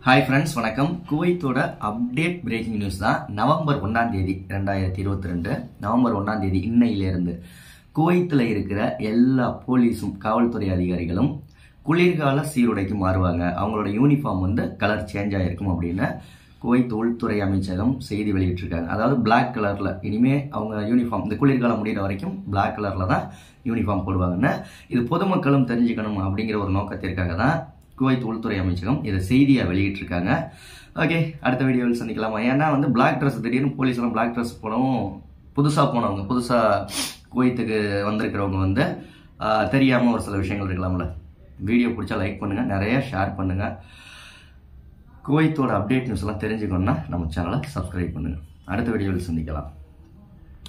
hi friends வணக்கம் குவைத்தோட update breaking news தான் நவம்பர் ஒன்றாம் தேதி ரெண்டாயிரத்தி இருபத்தி ரெண்டு நவம்பர் ஒன்றாம் தேதி இன்னையிலிருந்து குவைத்தில் இருக்கிற எல்லா போலீஸும் காவல்துறை அதிகாரிகளும் குளிர்கால சீருடைக்கு மாறுவாங்க அவங்களோட யூனிஃபார்ம் வந்து கலர் சேஞ்ச் ஆகிருக்கும் அப்படின்னு குவைத் உள்துறை அமைச்சகம் செய்தி வெளியிட்டிருக்காங்க அதாவது Black கலரில் இனிமே அவங்க யூனிஃபார்ம் இந்த குளிர்காலம் முடிகிற வரைக்கும் Black கலரில் தான் யூனிஃபார்ம் போடுவாங்கன்னு இது பொதுமக்களும் தெரிஞ்சுக்கணும் அப்படிங்கிற ஒரு நோக்கத்திற்காக தான் குவைத் உள்துறை அமைச்சகம் இதை செய்தியாக வெளியிட்டிருக்காங்க ஓகே அடுத்த வீடியோவில் சந்திக்கலாமா ஏன்னா வந்து Black ட்ரெஸ் திடீர்னு போலீஸ்லாம் Black ட்ரெஸ் போனவும் புதுசாக போனவங்க புதுசாக குவைத்துக்கு வந்திருக்கிறவங்க வந்து தெரியாமல் ஒரு சில விஷயங்கள் இருக்கலாம்ல வீடியோ பிடிச்சா லைக் பண்ணுங்கள் நிறைய ஷேர் பண்ணுங்கள் குவைத்தோட அப்டேட் நியூஸ் எல்லாம் தெரிஞ்சுக்கணும்னா நம்ம சேனலை சப்ஸ்கிரைப் பண்ணுங்கள் அடுத்த வீடியோவில் சந்திக்கலாம்